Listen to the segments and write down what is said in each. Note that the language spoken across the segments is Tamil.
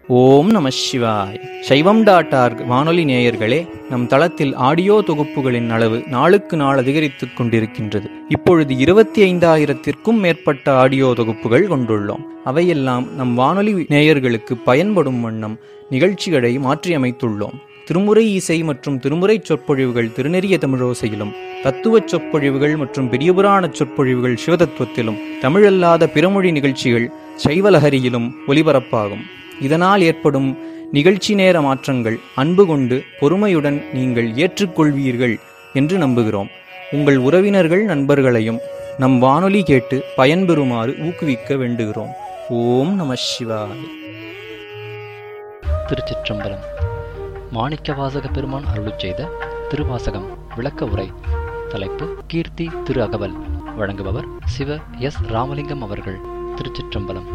ஓம் நம சிவாய் சைவம் டாட் ஆர்க் வானொலி நேயர்களே நம் தளத்தில் ஆடியோ தொகுப்புகளின் அளவு நாளுக்கு நாள் அதிகரித்துக் கொண்டிருக்கின்றது இப்பொழுது இருபத்தி ஐந்தாயிரத்திற்கும் மேற்பட்ட ஆடியோ தொகுப்புகள் கொண்டுள்ளோம் அவையெல்லாம் நம் வானொலி நேயர்களுக்கு பயன்படும் வண்ணம் நிகழ்ச்சிகளை மாற்றியமைத்துள்ளோம் திருமுறை இசை மற்றும் திருமுறை சொற்பொழிவுகள் திருநெறிய தமிழோசையிலும் தத்துவ சொற்பொழிவுகள் மற்றும் பெரியபுராண சொற்பொழிவுகள் சிவதத்துவத்திலும் தமிழல்லாத பிறமொழி நிகழ்ச்சிகள் சைவலஹரியிலும் ஒலிபரப்பாகும் இதனால் ஏற்படும் நிகழ்ச்சி நேர மாற்றங்கள் அன்பு கொண்டு பொறுமையுடன் நீங்கள் ஏற்றுக்கொள்வீர்கள் என்று நம்புகிறோம் உங்கள் உறவினர்கள் நண்பர்களையும் நம் வானொலி கேட்டு பயன்பெறுமாறு ஊக்குவிக்க வேண்டுகிறோம் ஓம் நம சிவாய திருச்சிற்றம்பலம் மாணிக்கவாசக பெருமான் அருளுச் செய்த திருவாசகம் விளக்க உரை தலைப்பு கீர்த்தி திரு அகவல் வழங்குபவர் சிவ எஸ் ராமலிங்கம் அவர்கள் திருச்சிற்றம்பலம்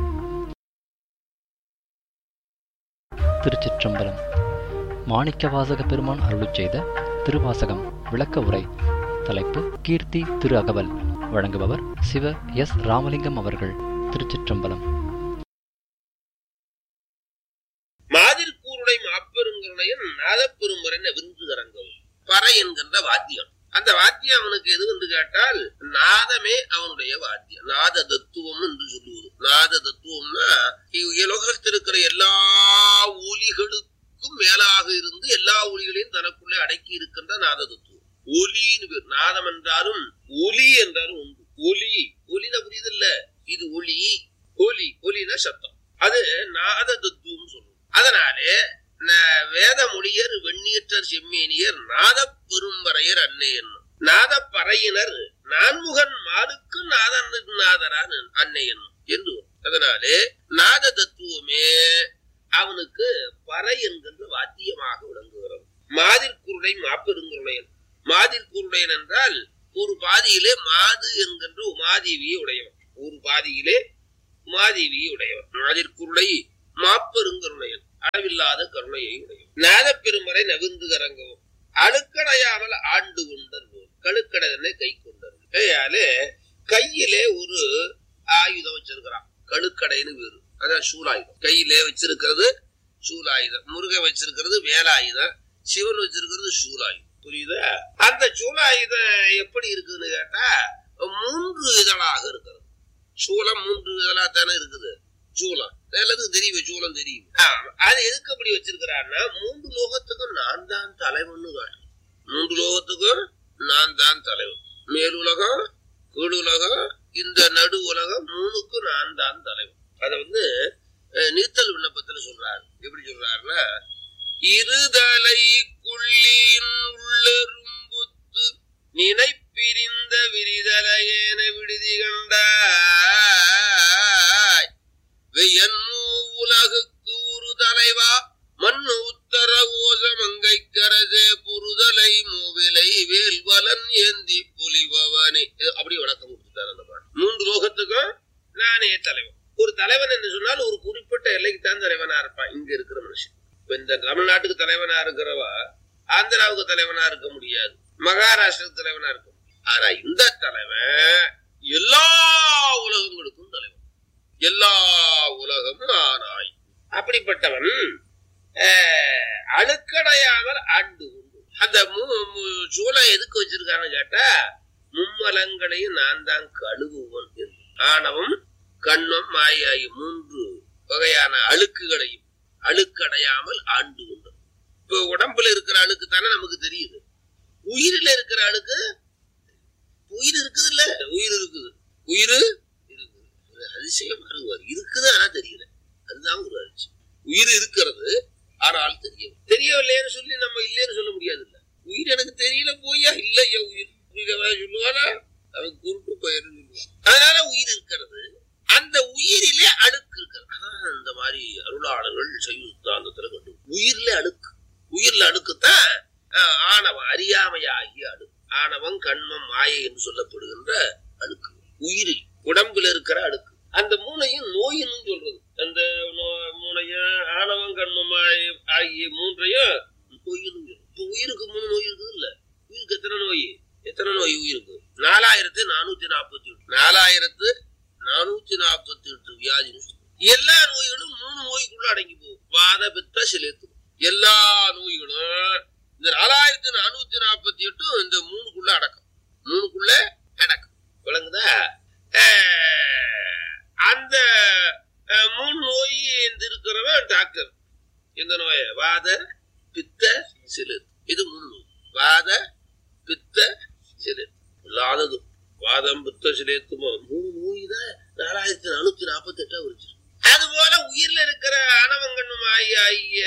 திருச்சிற்றம்பலம் மாணிக்கவாசக பெருமான் அருளுச் செய்த திருவாசகம் விளக்க உரை தலைப்பு கீர்த்தி திரு அகவல் வழங்குபவர் சிவ எஸ் ராமலிங்கம் அவர்கள் திருச்சிற்றம்பலம் மாதிர்கூருடை மாப்பெருங்கருணையன் நாதப்பெரும்பரன் விருந்து தரங்கவும் பறை என்கின்ற வாத்தியம் அந்த வாத்தியம் அவனுக்கு எது என்று கேட்டால் நாதமே அவனுடைய வாத்தியம் நாத தத்துவம் என்று சொல்லுவது நாத தத்துவம்னா உலகத்தில் இருக்கிற எல்லா ஒலிகளுக்கும் மேலாக இருந்து எல்லா ஒலிகளையும் தனக்குள்ளே அடக்கி இருக்கின்ற நாத தத்துவம் ஒலின்னு பேர் நாதம் என்றாலும் ஒலி என்றாலும் உண்டு ஒலி ஒலினா புரியுது இல்ல இது ஒலி ஒலி ஒலினா சத்தம் அது நாத தத்துவம் சொல்லுவோம் அதனாலே வேத மொழியர் வெண்ணீற்றர் செம்மேனியர் நாத பெரும்பறையர் அன்னை என்னும் நாத பறையினர் நான்முகன் மாலுக்கு நாதன் நாதரான் அன்னை என்னும் என்று அதனாலே நாத தத்துவமே அவனுக்கு பறை என்கின்ற வாத்தியமாக விளங்குகிறது மாதிர்குருடை மாப்பெருங்குருடையன் மாதிர்குருடையன் என்றால் ஒரு பாதியிலே மாது என்கின்ற உமாதேவியை உடையவன் ஒரு பாதியிலே உமாதேவியை உடையவன் மாதிர்குருடை மாப்பெருங்கருணையன் அளவில்லாத கருணையை உடையவன் நாதப்பெருமறை நவிந்து கரங்கவும் அழுக்கடையாமல் ஆண்டு கொண்டர் கழுக்கடனை கை கொண்டர் கையாலே கையிலே ஒரு ஆயுதம் வச்சிருக்கிறான் கழுக்கடைன்னு வேறு அதான் சூலாயுதம் கையிலே வச்சிருக்கிறது சூலாயுதம் முருகன் வச்சிருக்கிறது வேலாயுதம் சிவன் வச்சிருக்கிறது சூலாயுதம் புரியுதா அந்த சூலாயுதம் எப்படி இருக்குதுன்னு கேட்டா மூன்று இதழாக இருக்கிறது சூலம் மூன்று இதழா தானே இருக்குது சூலம் எல்லாத்துக்கும் தெரியும் சூலம் தெரியும் அது எதுக்கு அப்படி வச்சிருக்கிறான்னா மூன்று லோகத்துக்கும் நான் தான் தலைவன்னு காட்டு மூன்று லோகத்துக்கும் நான் தான் தலைவன் மேலுலகம் கீழுலகம் இந்த நடு உலகம் மூணுக்கும் நான் தான் தலைவன் அத வந்து நீத்தல் விண்ணப்பத்துல சொல்றாரு எப்படி சொல்றாருன்னா இருதலை குள்ளியின் உள்ளரும்புத்து நினைப்பிரிந்த விரிதலையேன விடுதி கண்டாய் வெயன்மூ உலகுக்கு ஒரு தலைவா மண்ணு உத்தர ஓச மங்கை கரசே புருதலை மூவிலை வேல்வலன் ஏந்தி புலிபவனே அப்படி வணக்கம் கொடுத்துட்டார் அந்த பாட்டு மூன்று லோகத்துக்கும் நானே தலைவன் ஒரு தலைவன் என்று சொன்னால் ஒரு குறிப்பிட்ட எல்லைக்கு தான் தலைவனா இருப்பான் இங்க இருக்கிற மனுஷன் இப்ப இந்த தமிழ்நாட்டுக்கு தலைவனா இருக்கிறவா ஆந்திராவுக்கு தலைவனா இருக்க முடியாது மகாராஷ்டிரத்துக்கு தலைவனா இருக்க முடியாது ஆனா இந்த தலைவன் எல்லா உலகங்களுக்கும் தலைவன் எல்லா உலகமும் ஆனாய் அப்படிப்பட்டவன் அழுக்கடையாமல் ஆண்டு உண்டு அந்த சூளை எதுக்கு வச்சிருக்கான்னு கேட்டா மும்மலங்களையும் நான் தான் கழுவுவன் என்று ஆணவம் கண்ணம் மாயாயி மூன்று வகையான அழுக்குகளையும் அழுக்கடையாமல் ஆண்டு உண்டு இப்ப உடம்புல இருக்கிற அழுக்கு தானே நமக்கு தெரியுது உயிரில இருக்கிற அழுக்கு உயிர் இருக்குது இல்ல உயிர் இருக்குது உயிர் இருக்குது அதிசயம் வருவார் இருக்குது ஆனா தெரியல அதுதான் ஒரு அதிசயம் உயிர் இருக்கிறது ஆனால் தெரியும் தெரியவில்லைன்னு சொல்லி நம்ம இல்லைன்னு சொல்ல முடியாது இல்ல உயிர் எனக்கு தெரியல போயா இல்லையா உயிர் சொல்லுவானா அவன் குருட்டு பெயர் சொல்லுவான் அதனால உயிர் இருக்கிறது அந்த உயிரிலே அழுக்கு இருக்கிறது அந்த மாதிரி அருளாளர்கள் சைவத்தாந்தத்துல கண்டு உயிர்ல அழுக்கு உயிர்ல அழுக்குத்தான் ஆணவம் அறியாமையாகிய அழுக்கு ஆணவம் கண்மம் மாயை என்று சொல்லப்படுகின்ற அழுக்கு உயிரில் உடம்புல இருக்கிற அழுக்கு அந்த மூளையும் நோயின்னு சொல்றது அந்த மூளையும் ஆணவம் கண்மம் ஆகிய மூன்றையும் நோயின்னு இப்ப உயிருக்கு மூணு நோய் இருக்குது இல்ல உயிருக்கு எத்தனை நோய் எத்தனை நோய் உயிருக்கு நாலாயிரத்து நானூத்தி நாற்பத்தி எட்டு நாலாயிரத்து நானூத்தி நாற்பத்தி எட்டு வியாதி எல்லா நோய்களும் மூணு நோய்க்குள்ள அடங்கி போகும் வாத பித்த சிலித்து எல்லா நோய்களும் இந்த நாலாயிரத்தி நானூத்தி நாற்பத்தி எட்டும் இந்த மூணுக்குள்ள அடக்கம் மூணுக்குள்ள அடக்கம் விளங்குதா அஹ், அந்த அஹ், மூணு நோய் இந்த இருக்கிறவன் டாக்டர் இந்த நோய வாத பித்த சிலிர் இது மூணு நோய் வாத பித்த சிலிர் இல்லாதது வாதம் பித்த சிலேத்துமோ மூணு நோய் தான் நாலாயிரத்தி நானூத்தி நாற்பத்தி எட்டா வருச்சு அது போல உயிர்ல இருக்கிற அணவங்கண்ணும் ஆகிய ஆகிய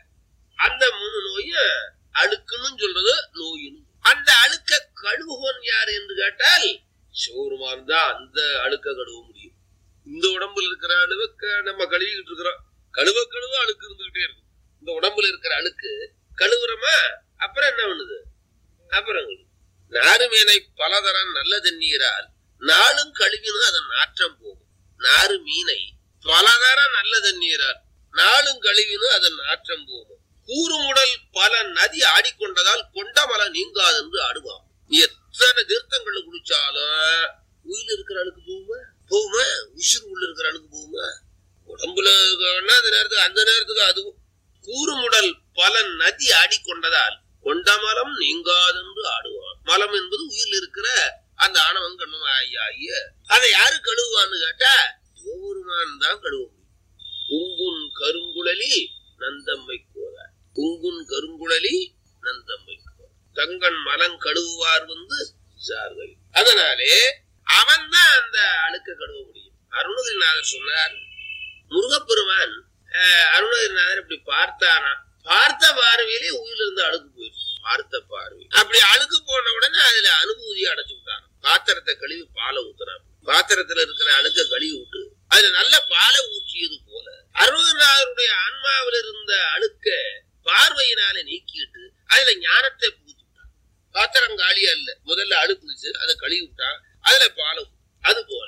அந்த மூணு நோயும் அழுக்குன்னு சொல்றது நோயின்னு அந்த அழுக்க கழுவுவன் யார் என்று கேட்டால் சிவருமான் தான் அந்த அழுக்க கழுவ முடியும் இந்த உடம்புல இருக்கிற அழுவ நம்ம கழுவிக்கிட்டு இருக்கிறோம் கழுவ கழுவ அழுக்கு இருந்துகிட்டே இருக்கு இந்த உடம்புல இருக்கிற அழுக்கு கழுவுறோமா அப்புறம் என்ன பண்ணுது அப்புறம் கழுவு. நாறுமேனை பலதரம் நல்ல தண்ணீரால் நாளும் கழுவினும் அதன் நாற்றம் போகும் நாறு மீனை பலதரம் நல்ல தண்ணீரால் நாளும் கழுவினும் அதன் நாற்றம் போகும் கூறுமுடல் பல நதி ஆடிக்கொண்டதால் கொண்டமல நீங்காது என்று ஆடுவான் நீ எத்தனை தீர்த்தங்கள்ல குளிச்சாலும் உயிர் இருக்கிற அழுக்கு போகுமா போகுமா உசுறு உள்ள இருக்கிற அழுக்கு போகுமா உடம்புல இருக்கணும்னா அந்த நேரத்துக்கு அந்த நேரத்துக்கு அதுவும் கூறுமுடல் பல நதி ஆடிக்கொண்டதால் கொண்டமலம் நீங்காதென்று ஆடுவான் மலம் என்பது உயிரில் இருக்கிற அந்த ஆணவம் கண்ணும் ஆகிய அதை யாரு கழுவுவான்னு கேட்டா சிவபெருமான் தான் கழுவ முடியும் குங்குன் கருங்குழலி நந்தம்மை கோத குங்குன் கருங்குழலி நந்தம்மை கோத தங்கன் மலம் கழுவுவார் வந்து சார்கள் அதனாலே அவன் தான் அந்த அழுக்க கழுவ முடியும் அருணகிரிநாதர் சொன்னார் முருகப்பெருமான் அஹ், அருணகிரிநாதர் இப்படி பார்த்தானா பார்த்த பார்வையிலே உயிரில் இருந்து அழுக்கு போயிடுச்சு பார்த்த பார்வை அப்படி அழுக்கு போன உடனே அதுல அனுபூதியை அடைச்சு விட்டான் பாத்திரத்தை கழுவி பாலை ஊத்துறான் பாத்திரத்துல இருக்கிற அழுக்க கழுவி விட்டு அதுல நல்ல பாலை ஊற்றியது போல அருணகிரிநாதருடைய ஆன்மாவில் இருந்த அழுக்க பார்வையினால நீக்கிட்டு அதுல ஞானத்தை பூச்சி விட்டான் பாத்திரம் காலியா இல்ல முதல்ல அழுக்கு இருந்துச்சு அதை கழுவி விட்டான் அதுல பாலை ஊத்து. அது போல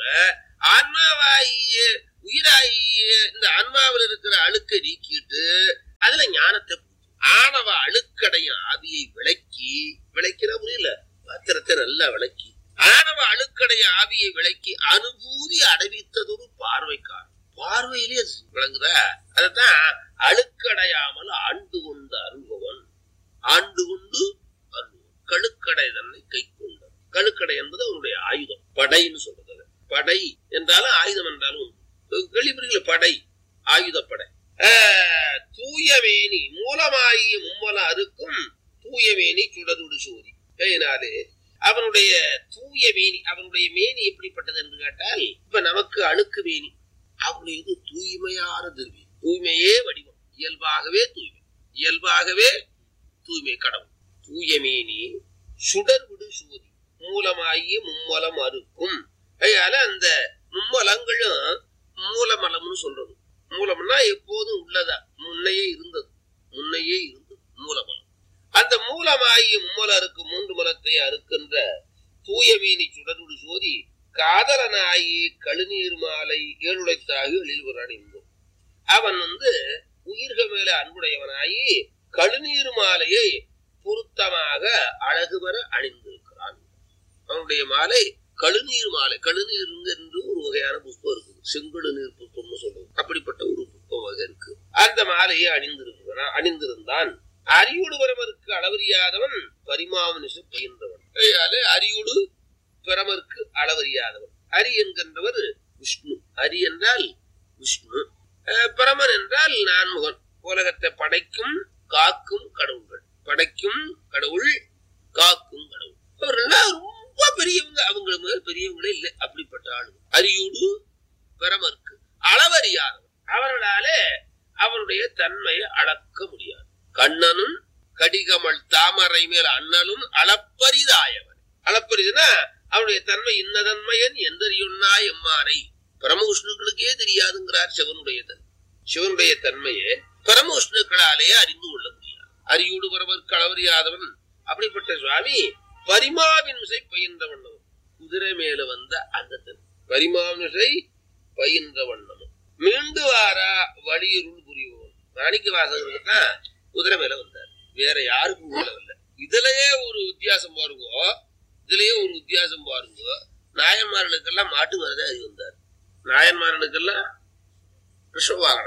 ஆன்மாவாகிய உயிராகிய இந்த ஆன்மாவில் இருக்கிற அழுக்கை நீக்கிட்டு அதுல ஞானத்தை பூத்து. ஆணவ அழுக்கடையும் ஆவியை விளக்கி விளக்கினா புரியல பாத்திரத்தை நல்லா விளக்கி ஆணவ அழுக்கடைய ஆவியை விளக்கி அனுபூதி அடைவித்ததொரு பார்வைக்காரன் பார்வையிலே அது விளங்குதா அதத்தான் அழுக்கடையாமல் ஆண்டு கொண்ட அருள்பவன் ஆண்டு கொண்டு அருள்பவன் கழுக்கடை தன்னை கை கொண்ட கழுக்கடை என்பது அவனுடைய ஆயுதம் படைன்னு சொல்றது அது. படை என்றாலும் ஆயுதம் என்றாலும் உண்டு. கேள்விப்படுகிறீங்களா படை ஆயுதப்படை ஆஹ், தூயவேணி மூலமாகிய மும்மல அறுக்கும் தூயவேணி சுடருடு சோதி அதனாலே அவனுடைய தூய மேனி அவனுடைய மேனி எப்படிப்பட்டது என்று கேட்டால் இப்ப நமக்கு அழுக்கு மேனி அவனுடையது தூய்மையான திருவி தூய்மையே வடிவம் இயல்பாகவே தூய்மை இயல்பாகவே தூய்மை கடவுள் தூய மேனி சுடர் விடு சோதி மூலமாகிய மும்மலம் அறுக்கும் அதனால அந்த மும்மலங்களும் மூலமலம்னு சொல்றது மூலம்னா எப்போதும் உள்ளதா முன்னையே இருந்தது முன்னையே இருந்தது மூலமலம் அந்த மூலமாகிய மும்மல அறுக்கு மூன்று மலத்தை அறுக்கின்ற தூயமேனி சுடருடு சோதி காதலனாகி கழுநீர் மாலை ஏழுழைத்தாக எழில்வரான் என்போம் அவன் வந்து உயிர்கள் மேல அன்புடையவனாகி கழுநீர் மாலையை பொருத்தமாக அழகு பெற அணிந்திருக்கிறான் அவனுடைய மாலை கழுநீர் மாலை கழுநீர் என்று ஒரு வகையான புஷ்பம் இருக்குது செங்கழு நீர் புஷ்பம்னு சொல்றது அப்படிப்பட்ட ஒரு புஷ்ப வகை இருக்கு அந்த மாலையை அணிந்திருக்கிறான் அணிந்திருந்தான் அரியோடு வரவருக்கு அளவறியாதவன் பரிமாமனிச பயின்றவன் ஆகையாலே அரியோடு பிரமருக்கு அளவறியாதவன் அரி என்கின்றவர் விஷ்ணு அரி என்றால் விஷ்ணு அஹ், பிரமன் என்றால் நான்முகன் உலகத்தை படைக்கும் காக்கும் கடவுள்கள் படைக்கும் கடவுள் காக்கும் கடவுள் அவர்கள்லாம் ரொம்ப பெரியவங்க அவங்க மேல் பெரியவங்களே இல்லை அப்படிப்பட்ட ஆளுங்க அரியோடு பிரமருக்கு அளவறியாதவன் அவர்களாலே அவருடைய தன்மையை அளக்க முடியாது கண்ணனும் கடிகமல் தாமரை மேல் அண்ணலும் அளப்பரிதாயவன் அளப்பரிதுனா அவனுடைய தன்மை இன்னதன்மையன் எந்தறியுண்ணா எம்மானை பரமவிஷ்ணுக்களுக்கே தெரியாதுங்கிறார் சிவனுடைய தன்மை சிவனுடைய தன்மையை பரமவிஷ்ணுக்களாலே அறிந்து கொள்ள முடியாது அரியோடு பரவர் களவறியாதவன் அப்படிப்பட்ட சுவாமி பரிமாவின் மிசை பயின்ற வண்ணமும் குதிரை மேல வந்த அந்த தன்மை பரிமாவிசை பயின்ற வண்ணமும் மீண்டு வாரா வழியருள் புரிவோம் மாணிக்க வாசகருக்கு தான் குதிரை மேல வந்தார் வேற யாருக்கும் மேல வரல இதுலயே ஒரு வித்தியாசம் பாருங்க இதுலயே ஒரு வித்தியாசம் பாருங்க நாயன்மார்களுக்கெல்லாம் மாட்டு மேலதான் அறி வந்தார் நாயன்மார்களுக்கெல்லாம் ரிஷப வாகனத்துல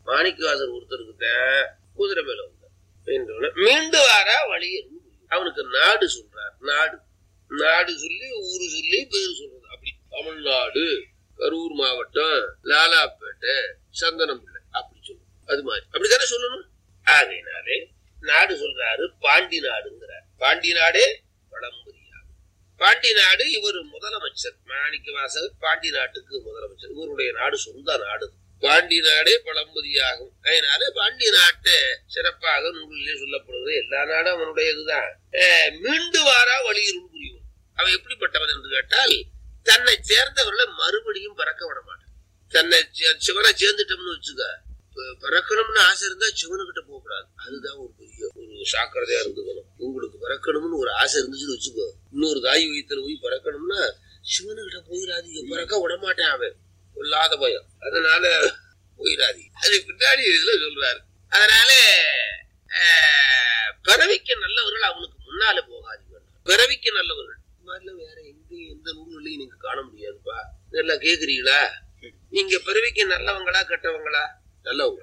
மாணிக்கவாசர் ஒருத்தருக்கு தான் குதிரை மேல வந்தார் என்றவுடனே மீண்டு வாரா வழி அவனுக்கு நாடு சொல்றார் நாடு நாடு சொல்லி ஊரு சொல்லி பேரு சொல்றது அப்படி தமிழ்நாடு கரூர் மாவட்டம் லாலாப்பேட்டை சந்தனம்பிள்ளை அப்படி சொல்லணும் அது மாதிரி அப்படித்தானே சொல்லணும் ஆகையினாலே நாடு சொல்றாரு பாண்டி நாடுங்கிறார் பாண்டி நாடே பழம்புரியாது பாண்டி நாடு இவர் முதலமைச்சர் மாணிக்க வாசகர் பாண்டி நாட்டுக்கு முதலமைச்சர் இவருடைய நாடு சொந்த நாடு பாண்டி நாடே பழம்புதியாகும் அதனால பாண்டி நாட்டை சிறப்பாக நூலிலே சொல்லப்படுகிறது எல்லா நாடும் அவனுடைய இதுதான் அஹ் மீண்டு வாரா வழியிருள் புரியும் அவன் எப்படிப்பட்டவன் என்று கேட்டால் தன்னை சேர்ந்தவர்களை மறுபடியும் பறக்க விட மாட்டான் தன்னை சே- சிவனை சேர்ந்துட்டோம்னு வச்சுக்க ப- பிறக்கணும்னு ஆசை இருந்தா சிவனுக்கிட்ட போக கூடாது அதுதான் ஒரு பெரிய ஒரு சாக்கிரதையா இருந்துக்கணும் உங்களுக்கு பிறக்கணும்னு ஒரு ஆசை இருந்துச்சுன்னு வச்சுக்கோ இன்னொரு தாய் வயித்துல போய் பிறக்கணும்னா சிவனுக்கிட்ட போயிடாதீங்க பிறக்க விட மாட்டேன் அவன் இல்லாத பயம் அதனால போயிடாதீங்க அது பின்னாடி இதுல சொல்றாரு அதனால ஆஹ், பிறவிக்கு நல்லவர்கள் அவனுக்கு முன்னால போகாதீங்க பிறவிக்கு நல்லவர்கள் இந்த மாதிரிலாம் வேற எங்கேயும் எந்த நூல்களையும் நீங்க காண முடியாதுப்பா இதெல்லாம் கேக்குறீங்களா நீங்க பிறவிக்கு நல்லவங்களா கெட்டவங்களா நல்லவங்களா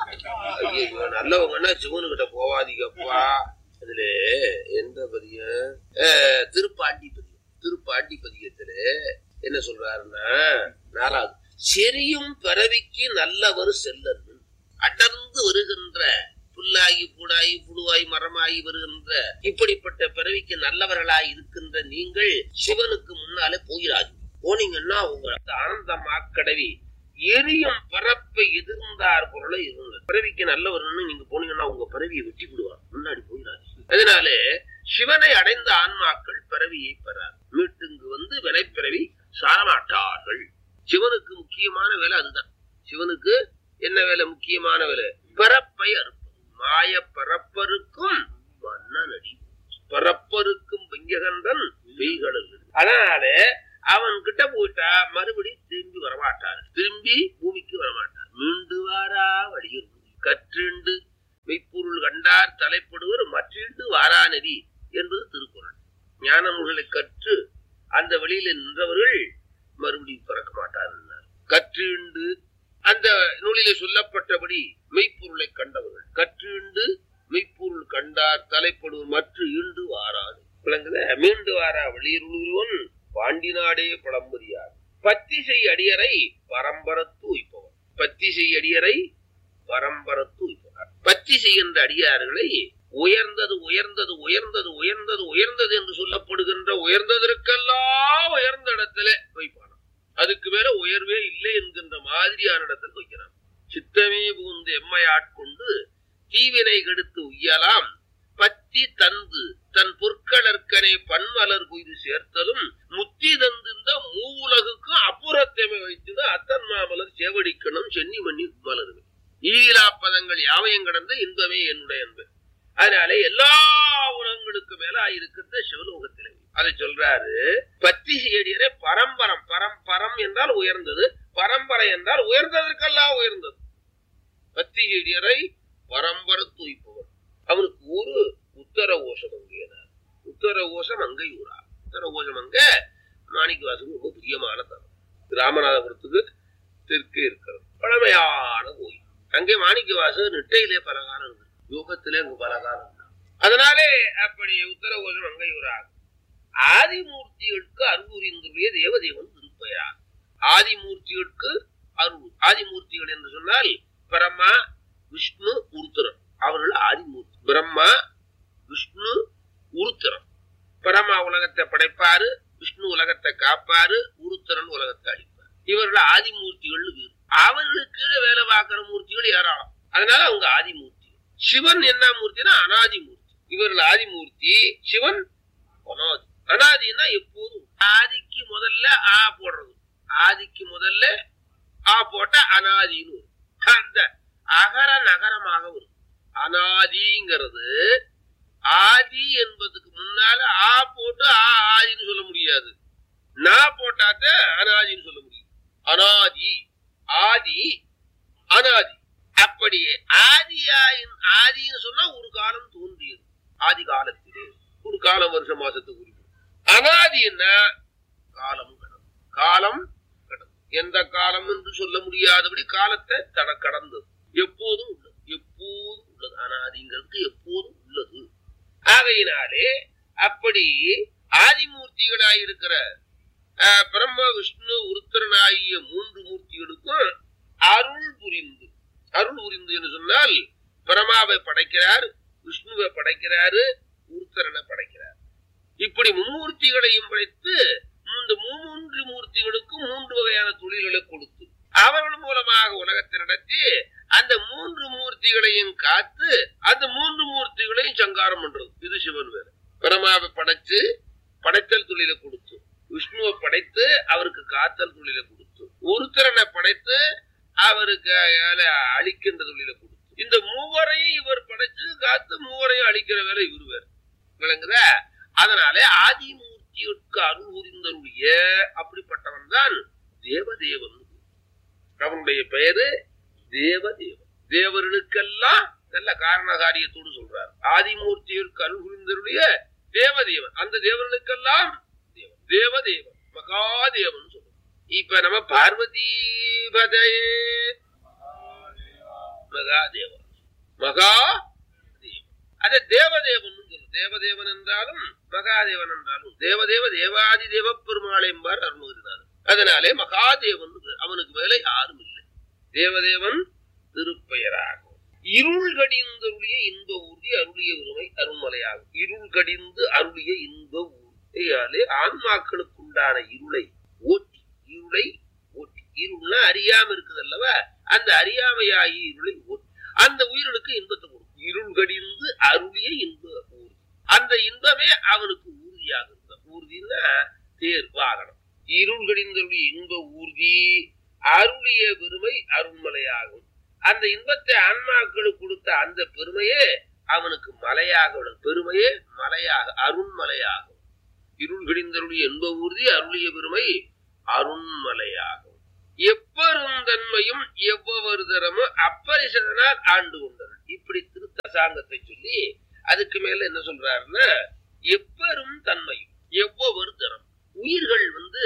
ஐயையோ, நல்லவங்கன்னா சிவனுக்கிட்ட போவாதீங்கப்பா அதுல எந்த பதியம் அஹ், திருப்பாண்டி பதியம் திருப்பாண்டி பதியத்துல என்ன சொல்றாருன்னா நாலாவது செரியும் பிறவிக்கு நல்லவர் செல்லன் அடர்ந்து வருகின்ற புல்லாகி பூடாகி புழுவாய் மரமாகி வருகின்ற இப்படிப்பட்ட பிறவிக்கு நல்லவர்களாய் இருக்கின்ற நீங்கள் சிவனுக்கு முன்னாலே போயிடாது போனீங்கன்னா உங்க ஆனந்தமா கடவி எரியும் பரப்பை எதிர்ந்தார் பொருளை இருங்க பிறவிக்கு நல்லவர்னு நீங்க போனீங்கன்னா உங்க பிறவியை வெட்டி விடுவார் முன்னாடி போயிடாது அதனாலே சிவனை அடைந்த ஆன்மாக்கள் பிறவியை பெறார் மீட்டுங்கு வந்து வினைப்பிறவி சாரமாட்டார்கள் சிவனுக்கு முக்கியமான வேலை அதுதான் சிவனுக்கு என்ன வேலை முக்கியமான வேலை பரப்பை அறுப்பது மாய பரப்பருக்கும் மன்னனடி பரப்பருக்கும் வெங்ககந்தன் பெய்கடல் அதனால அவன் கிட்ட போயிட்டா மறுபடி திரும்பி வரமாட்டார் திரும்பி பூமிக்கு வரமாட்டார் மீண்டு வாரா வழியில் கற்றுண்டு மெய்ப்பொருள் கண்டார் தலைப்படுவர் மற்றிண்டு வாரா நெறி என்பது திருக்குறள் ஞான நூல்களை கற்று அந்த வழியில நின்றவர்கள் மறுபடியும் பிறக்க மாட்டார் என்றார். கற்றுண்டு அந்த நூலிலே சொல்லப்பட்டபடி மெய்ப்பொருளை கண்டவர்கள் கற்றுண்டு மெய்ப்பொருள் கண்டார் தலைப்படுவர் மற்ற ஈண்டு வாராது விளங்குத மீண்டு வாரா வெளியிருளுவன் பாண்டி நாடே பழம்புரியார் பத்திசை அடியரை பரம்பரத்து உய்ப்பவர் பத்திசை அடியரை பரம்பரத்து உய்ப்பவர் பத்தி செய்கின்ற அடியார்களை உயர்ந்தது உயர்ந்தது உயர்ந்தது உயர்ந்தது உயர்ந்தது என்று சொல்லப்படுகின்ற உயர்ந்ததற்கெல்லாம் உயர்ந்த இடத்துல வைப்பான் அதுக்கு மேல உயர்வே இல்லை என்கின்ற மாதிரியான இடத்தில் வைக்கிறான் சித்தமே புகுந்து எம்மை ஆட்கொண்டு தீவினை கெடுத்து உய்யலாம் பத்தி தந்து தன் பொற்களற்கனை பன்மலர் குய்து சேர்த்தலும் முத்தி தந்திருந்த மூவுலகுக்கும் அப்புறத்தமை வைத்து அத்தன் மாமலர் சேவடிக்கணும் சென்னி மண்ணி மலருமே ஈலா பதங்கள் யாவையும் கடந்த இன்பமே என்னுடைய அன்பு அதனால எல்லா உலகங்களுக்கு மேல இருக்கின்ற சிவலோகத்திலே அதை சொல்றாரு பத்தி செய்யடியரை பரம்பரம் பரம் பரம் என்றால் உயர்ந்தது பரம்பரை என்றால் உயர்ந்ததற்கெல்லாம் உயர்ந்தது பத்தி செடியரை பரம்பரை தூய்ப்பவர் அவனுக்கு ஊரு உத்தர ஓஷம் அங்கேனார் உத்தர ஓஷம் அங்கை ஊரா உத்தர ஓஷம் அங்க மாணிக்க வாசகம் ரொம்ப பிரியமான தலம் ராமநாதபுரத்துக்கு தெற்கே இருக்கிறது பழமையான கோயில் அங்கே மாணிக்க வாசகர் நிட்டையிலே பலகாலம் இருக்கு யோகத்திலே அங்கு பலகாலம் இருக்கு. அதனாலே அப்படி உத்தர ஓஷம் அங்கை ஊராக ஆதிமூர்த்திகளுக்கு அருள்புரிந்துடைய தேவதேவன் திருப்பெயரார் ஆதிமூர்த்திகளுக்கு அருள் ஆதிமூர்த்திகள் என்று சொன்னால் பிரம்மா விஷ்ணு உருத்திரன் அவர்கள் ஆதிமூர்த்தி பிரம்மா விஷ்ணு உருத்திரன் பிரம்மா உலகத்தை படைப்பாரு விஷ்ணு உலகத்தை காப்பாரு உருத்திரன் உலகத்தை அழிப்பார் இவர்கள் ஆதிமூர்த்திகள் பேர் அவர்களுக்கு கீழே வேலை பார்க்கிற மூர்த்திகள் ஏராளம் அதனால அவங்க ஆதிமூர்த்தி சிவன் என்ன மூர்த்தினா அனாதிமூர்த்தி இவர்கள் ஆதிமூர்த்தி சிவன் அனாதி அனாதினா எப்போதும் ஆதிக்கு முதல்ல ஆ போடுறது ஆதிக்கு முதல்ல ஆ போட்ட அனாதின்னு வரும். அந்த அகர நகரமாக வரும் அனாதிங்கிறது ஆதி என்பதுக்கு முன்னால ஆ போட்டு ஆ ஆதின்னு சொல்ல முடியாது நான் போட்டாத்த அனாதின்னு சொல்ல முடியும் அனாதி ஆதி அனாதி அப்படி ஆதியாயின் ஆதின்னு சொன்னா ஒரு காலம் தோன்றியது ஆதி காலத்திலே ஒரு காலம் வருஷ மாசத்துக்கு குறிப்பு அனாதின்னா காலம் கடந்து காலம் கடந்து எந்த காலம் என்று சொல்ல முடியாதபடி காலத்தை தட கடந்தது எப்போதும் உள்ளது எப்போதும் உள்ளது அனாதிங்கிறதுக்கு எப்போதும் உள்ளது ஆகையினாலே அப்படி ஆதிமூர்த்திகளாயிருக்கிற ஆஹ், பிரம்ம விஷ்ணு உருத்திரனாகிய மூன்று மூர்த்திகளுக்கும் அருள் புரிந்து அருள் புரிந்து என்று சொன்னால் பிரமாவை படைக்கிறார் விஷ்ணுவை படைக்கிறாரு உருத்தரனை படைக்கிறார் இப்படி மும்மூர்த்திகளையும் படைத்து இந்த மூன்று மூர்த்திகளுக்கும் மூன்று வகையான தொழில்களை கொடுத்து அவர்கள் மூலமாக உலகத்தை நடத்தி அந்த மூன்று மூர்த்திகளையும் காத்து அந்த மூன்று மூர்த்திகளையும் சங்காரம் பண்றது இது சிவன் வேறு பிரமாவை படைச்சு படைத்தல் தொழிலை கொடுத்து விஷ்ணுவை படைத்து அவருக்கு காத்தல் தொழிலை கொடுத்து உருத்திரனை படைத்து அவருக்கு அஹ், அழிக்கின்ற தொழிலை கொடுத்து இந்த மூவரையும் இவர் படைச்சு காத்து மூவரையும் அழிக்கிற வேலை இவர் வேறு விளங்குதா அதனாலே ஆதிமூர்த்திக்கு அருள் புரிந்தருடைய அப்படிப்பட்டவன் தான் தேவதேவன் அவனுடைய பெயரு தேவதேவன் தேவர்களுக்கெல்லாம் நல்ல காரண காரியத்தோடு சொல்றார் ஆதிமூர்த்தியிற்கு அருள் புரிந்தருடைய தேவதேவன் அந்த தேவர்களுக்கெல்லாம் தேவன் தேவதேவன் மகாதேவன் சொல்றோம் இப்ப நம்ம பார்வதி பதையே மகாதேவன் மகா அது தேவதேவன் சொல்லும் தேவதேவன் என்றாலும் மகாதேவன் என்றாலும் தேவதேவ தேவாதி தேவ பெருமாள் என்பார் அருள்கிறார் அதனாலே மகாதேவன் பேர். அவனுக்கு மேலே யாரும் இல்லை தேவதேவன் திருப்பெயராகும் இருள் கடிந்தருளிய இன்ப ஊர்தி அருளிய உரிமை அருண்மலையாகும் இருள் கடிந்து அருளிய இன்ப ஊர்தியாலே ஆன்மாக்களுக்கு உண்டான இருளை ஓட்டி இருளை ஓட்டி இருள்னா அறியாம இருக்குது அல்லவா அந்த அறியாமையாகி இருளை ஓட்டி அந்த உயிர்களுக்கு இன்பத்தை கொடுக்கும் இருள் கடிந்து அருளிய இன்ப ஊர்தி அந்த இன்பமே அவனுக்கு ஊர்தியாக இருந்த ஊர்தின்னா தேர் வாகனம் இருள் கடிந்தருளிய இன்ப ஊர்தி அருளிய பெருமை அருண்மலையாகும் அந்த இன்பத்தை ஆன்மாக்களுக்கு கொடுத்த அந்த பெருமையே அவனுக்கு மலையாக விடும் பெருமையே மலையாக அருண்மலையாகும் இருள் கடிந்தருளிய இன்ப ஊர்தி அருளிய பெருமை அருண்மலையாகும் எப்பெருந்தன்மையும் எவ்வொரு தரமும் அப்பரிசதனால் ஆண்டு கொண்டது இப்படி திருத்தசாங்கத்தை சொல்லி அதுக்கு மேல என்ன சொல்றாருன்னா எப்பெரும் தன்மையும் எவ்வொரு தரம் உயிர்கள் வந்து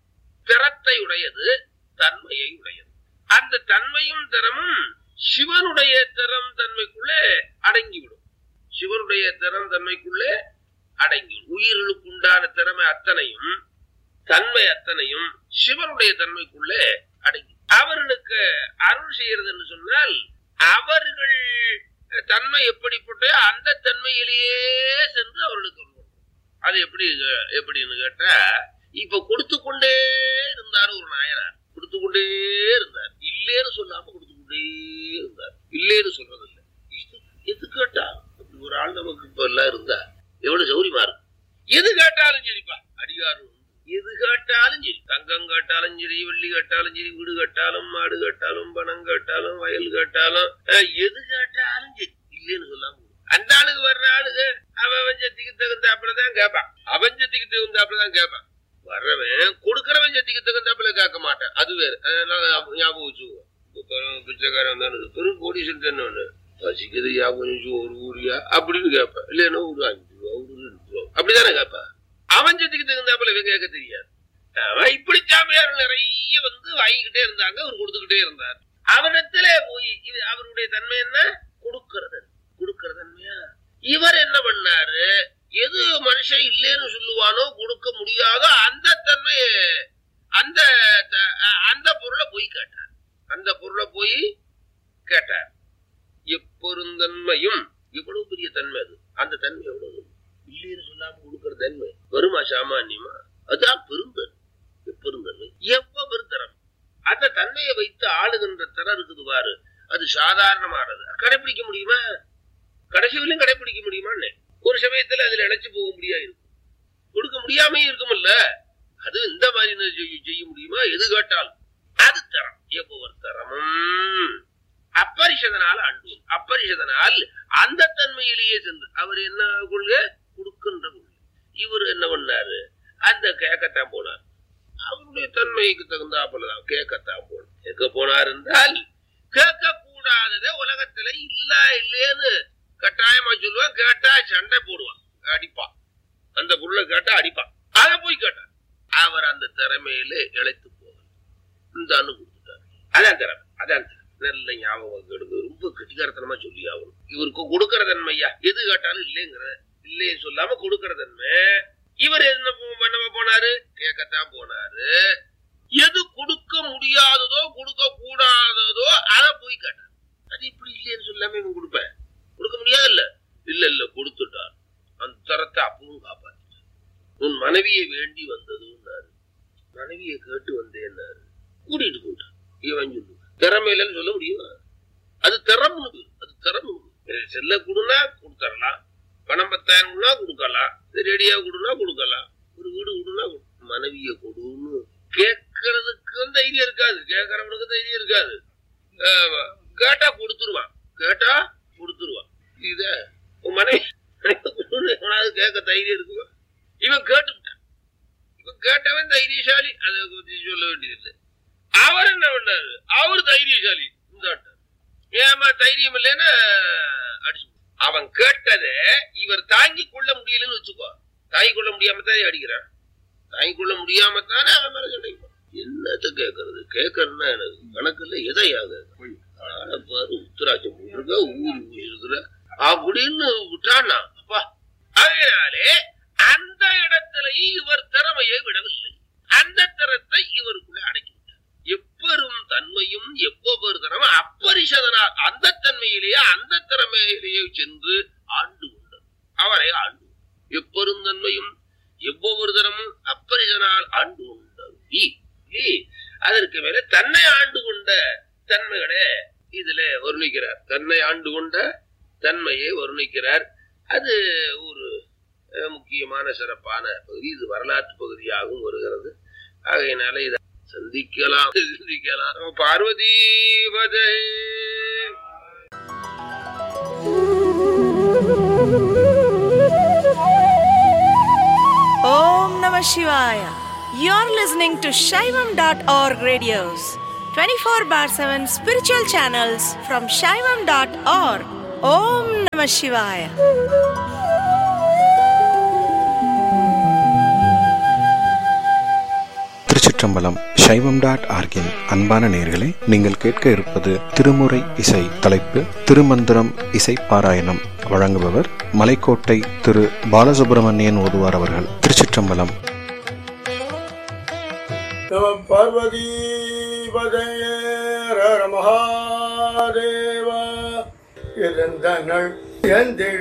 திறத்தை உடையது தன்மையை உடையது அந்த தன்மையும் திறமும் சிவனுடைய திறம் தன்மைக்குள்ளே அடங்கிவிடும் சிவனுடைய திறம் தன்மைக்குள்ளே அடங்கிவிடும் உயிர்களுக்கு உண்டான திறமை அத்தனையும் தன்மை அத்தனையும் சிவனுடைய தன்மைக்குள்ளே அடங்கி அவர்களுக்கு அருள் செய்யறதுன்னு சொன்னால் அவர்கள் தன்மை எப்படிப்பட்ட அந்த தன்மையிலேயே சென்று அவர்களுக்கு அருள் பண்ணும். அது எப்படி எப்படின்னு கேட்டா இப்ப கொடுத்து கொண்டே இருந்தார் ஒரு நாயனார் கொடுத்து கொண்டே இருந்தார் இல்லேன்னு சொல்லாம கொடுத்து கொண்டே இருந்தார் இல்லேன்னு சொல்றது இல்லை இது எது கேட்டா அப்படி ஒரு ஆள் நமக்கு இப்ப எல்லாம் இருந்தா எவ்வளவு சௌரியமா இருக்கும் எது கேட்டாலும் சரிப்பா அடிகாரம் உண்டு. எது கேட்டாலும் சரி தங்கம் கேட்டாலும் சரி வெள்ளி கேட்டாலும் சரி வீடு கேட்டாலும் மாடு கேட்டாலும் பணம் கேட்டாலும் வயல் கேட்டாலும் அஹ், எது கேட்டாலும் சரி இல்லைன்னு சொல்லாம கொடு. அந்த ஆளுக்கு வர்ற ஆளுக்கு அவன் அவன் சத்திக்கு தகுந்தாப்புலதான் கேட்பான் அவன் சத்திக்கு தகுந்தாப்புலதான் கேட்பான் வர்றவன் கொடுக்கறவன் சத்திக்கு தகுந்தாப்புல கேட்க மாட்டான் அது வேற அதனால ஞாபகம் ஞாபகம் வச்சுக்கோ இப்ப பிச்சைக்காரன் தானே பெரும் கோடீஸ்வரன் என்ன ஒண்ணு பசிக்குது ஞாபகம் வச்சு ஒரு ஊரியா அப்படின்னு கேட்பேன் இல்லைன்னா ஒரு அஞ்சு ரூபா ஒரு ரெண்டு ரூபா அப்படிதானே கேட்பான் அவன் சத்திக்கு தகுந்தாப்புல இவன் கேட்க தெரியாது அவன் இப்படி சாமியார் நிறைய வந்து வாங்கிக்கிட்டே இருந்தாங்க அவர் கொடுத்துக்கிட்டே இருந்தார் அவனிடத்துல போய் இது அவருடைய தன்மை என்ன கொடுக்கறது கொடுக்கற தன்மையா இவர் என்ன பண்ணாரு எது மனுஷன் இல்லைன்னு சொல்லுவானோ கொடுக்க முடியாதோ அந்த தன்மைய அந்த த- அ- அந்த பொருளை போய் கேட்டார் அந்த பொருளை போய் கேட்டார் எப்பொருந்தன்மையும் எவ்வளவு பெரிய தன்மை அது அந்த தன்மை எவ்வளவு இல்லைன்னு சொல்லாம கொடுக்கிற தன்மை வருமா சாமானியமா அதான் பெருந்தன்மை எப்பெருந்தன்மை எவ்வளவு பெருந்தரம் அந்த தன்மையை வைத்து ஆளுகின்ற திறம் இருக்குது பாரு அது சாதாரணமானது கடைபிடிக்க முடியுமா கடைசி வரையும் கடைபிடிக்க முடியுமான்னு ஒரு சமயத்துல அதுல இழைச்சு போக முடியாது இருக்கும் கொடுக்க முடியாம இருக்கும்ல அது இந்த மாதிரி நான் செய்ய- செய்ய முடியுமா எது கேட்டாலும் அது தரம் எப்பவர் தரமும் அப்பரிஷதனால் அண்டு அப்பரிஷதனால் அந்த தன்மையிலேயே சென்று அவர் என்ன கொள்கை கொடுக்கின்ற கொள்கை இவர் என்ன பண்ணாரு அந்த கேட்கத்தான் போனார் அவருடைய தன்மைக்கு தகுந்தாப்புலதான் கேட்கத்தான் போனார் கேட்க போனார் என்றால் கேட்க கூடாததை உலகத்துல இல்ல இல்லைன்னு கட்டாயமா சொல்லுவான் கேட்டா சண்டை போடுவான் அடிப்பான் அந்த பொருளை கேட்டா அடிப்பான் அத போய் கேட்டார் அவர் அந்த திறமையில இழைத்து போவார் இந்த அணு கொடுத்துட்டார் அதான் திறமை அதான் திறமை நல்ல ஞாபகம் கெடுக்கு ரொம்ப கெட்டிக்காரத்தனமா சொல்லி ஆகணும் இவருக்கு கொடுக்கற தன்மையா எது கேட்டாலும் இல்லைங்கிற இல்லையே சொல்லாம கொடுக்கற தன்மை இவர் என்ன போ- பண்ண போனாரு கேட்கத்தான் போனாரு எது கொடுக்க முடியாததோ கொடுக்க கூடாததோ அதை போய் கேட்டார் அது இப்படி இல்லைன்னு சொல்லாம இவன் கொடுப்பேன் கொடுக்க முடியாதுல்ல இல்ல இல்ல கொடுத்துட்டார் அந்த தரத்தை அப்பவும் காப்பாத்திட்டார் உன் மனைவியை வேண்டி வந்ததுன்னாரு மனைவியை கேட்டு வந்தேன்னாரு கூட்டிட்டு போட்டார் இவன் சொல்லு திறமை இல்லைன்னு சொல்ல முடியுமா அது திறமுனு பேரு. அது திறமுனு செல்ல கொடுனா கொடுத்துடலாம் பணம் பத்தாயிரம்னா கொடுக்கலாம் ரெடியா கொடுனா கொடுக்கலாம் ஒரு வீடு கொடுனா மனைவியை கொடுன்னு கேட்கறதுக்கும் தைரியம் இருக்காது கேட்கறவனுக்கு தைரியம் இருக்காது ஆமா. கேட்டா கொடுத்துருவான் கேட்டா கொடுத்துருவான் இத உன் மனைவி மனைவி கொடுன்னு எவனாவது கேட்க தைரியம் இருக்குமா இவன் கேட்டுட்டான் இவன் கேட்டவன் தைரியசாலி அதை பத்தி சொல்ல வேண்டியதில்லை அவர் என்ன பண்ணாரு அவர் தைரியசாலி இந்தாட்டார் ஏமா தைரியம் இல்லைன்னா அடிச்சு விடு. அவன் கேட்டதை இவர் தாங்கி கொள்ள முடியலன்னு வச்சுக்கோ தாங்கி கொள்ள முடியாம தான் அடிக்கிறான் தாங்கி கொள்ள முடியாம தானே அவன் மேல சண்டைக்கு போறான். என்னத்த கேட்கறது கேட்கறதுன்னா எனக்கு கணக்கு இல்லை எதையாக பாரு உத்தராட்சம் போட்டிருக்க ஊதி ஊதிருக்கிற அப்படின்னு விட்டானா அப்பா அதனாலே அந்த இடத்திலையும் இவர் திறமையை விடவில்லை அந்த திறத்தை இவருக்குள்ள அடக்கி விட்டார் எப்பெரும் தன்மையும் எவ்வொரு தரமும் அப்பரிசதனால் அந்த தன்மையிலேயே அந்த திறமையிலேயே சென்று ஆண்டு கொண்டார் அவரை ஆண்டு எப்பெரும் தன்மையும் எவ்வொரு தரமும் அப்பரிசனால் ஆண்டு கொண்டார் ஈ, ஈ. அதற்கு மேல தன்னை ஆண்டு கொண்ட தன்மைகளை இதுல வர்ணிக்கிறார் தன்னை ஆண்டு கொண்ட தன்மையை வர்ணிக்கிறார் அது ஒரு அஹ், முக்கியமான சிறப்பான பகுதி இது வரலாற்று பகுதியாகவும் வருகிறது ஆகையினால இதை சந்திக்கலாம் சிந்திக்கலாம் பார்வதி பதே Om Namah Shivaya. You're listening to Shaivam.org radios, 24 bar 7 spiritual channels from Shaivam.org. Om Namah Shivaya. திருச்சிற்றம்பலம் சைவம் டாட் ஆர்கின் அன்பான நேயர்களே நீங்கள் கேட்க இருப்பது திருமுறை இசை தலைப்பு திருமந்திரம் இசை பாராயணம் வழங்குபவர் மலைக்கோட்டை திரு பாலசுப்பிரமணியன் ஓதுவார் அவர்கள் திருச்சிற்றம்பலம் நம பார்வதீபதேர மகாதேவா இருந்தனள் எந்திழ